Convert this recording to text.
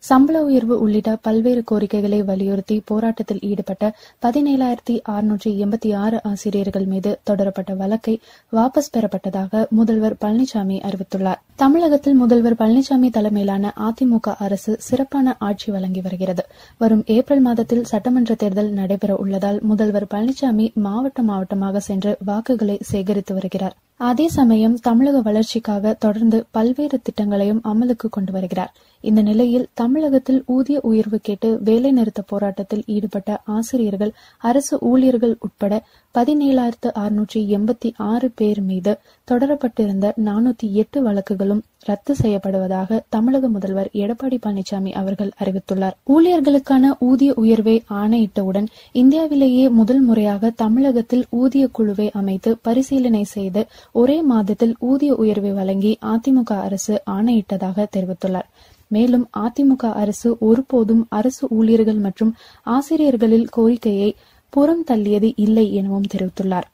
சம்பள உயர்வு உள்ளிட்ட பல்வேறு கோரிக்கைகளை வலியுறுத்தி போராட்டத்தில் ஈடுபட்ட பதினேழாயிரத்தி அறுநூற்றி எண்பத்தி ஆறு ஆசிரியர்கள் மீது தொடரப்பட்ட வழக்கை வாபஸ் பெறப்பட்டதாக முதல்வர் பழனிசாமி அறிவித்துள்ளார் தமிழகத்தில் முதல்வர் பழனிசாமி தலைமையிலான அதிமுக அரசு சிறப்பான ஆட்சி வழங்கி வருகிறது வரும் ஏப்ரல் மாதத்தில் சட்டமன்ற தேர்தல் நடைபெற உள்ளதால் முதல்வர் பழனிசாமி மாவட்ட மாவட்டமாக சென்று வாக்குகளை சேகரித்து வருகிறார் அதே சமயம் தமிழக வளர்ச்சிக்காக தொடர்ந்து பல்வேறு திட்டங்களையும் அமலுக்கு கொண்டு வருகிறார் இந்த நிலையில் தமிழகத்தில் ஊதிய உயர்வு கேட்டு வேலைநிறுத்த போராட்டத்தில் ஈடுபட்ட ஆசிரியர்கள் அரசு ஊழியர்கள் உட்பட பதினேழாயிரத்து அறுநூற்றி எண்பத்தி ஆறு பேர் மீது தொடரப்பட்டிருந்த நானூத்தி எட்டு வழக்குகளும் ரத்து செய்யப்படுவதாக தமிழக முதல்வர் எடப்பாடி பழனிசாமி அவர்கள் அறிவித்துள்ளார் ஊழியர்களுக்கான ஊதிய உயர்வை ஆணையிட்டவுடன் இந்தியாவிலேயே முதல் முறையாக தமிழகத்தில் ஊதிய குழுவை அமைத்து பரிசீலனை செய்து ஒரே மாதத்தில் ஊதிய உயர்வை வழங்கி அதிமுக அரசு ஆணையிட்டதாக தெரிவித்துள்ளார் மேலும் அதிமுக அரசு ஒருபோதும் அரசு ஊழியர்கள் மற்றும் ஆசிரியர்களில் கோரிக்கையை புறம் தள்ளியது இல்லை எனவும் தெரிவித்துள்ளார்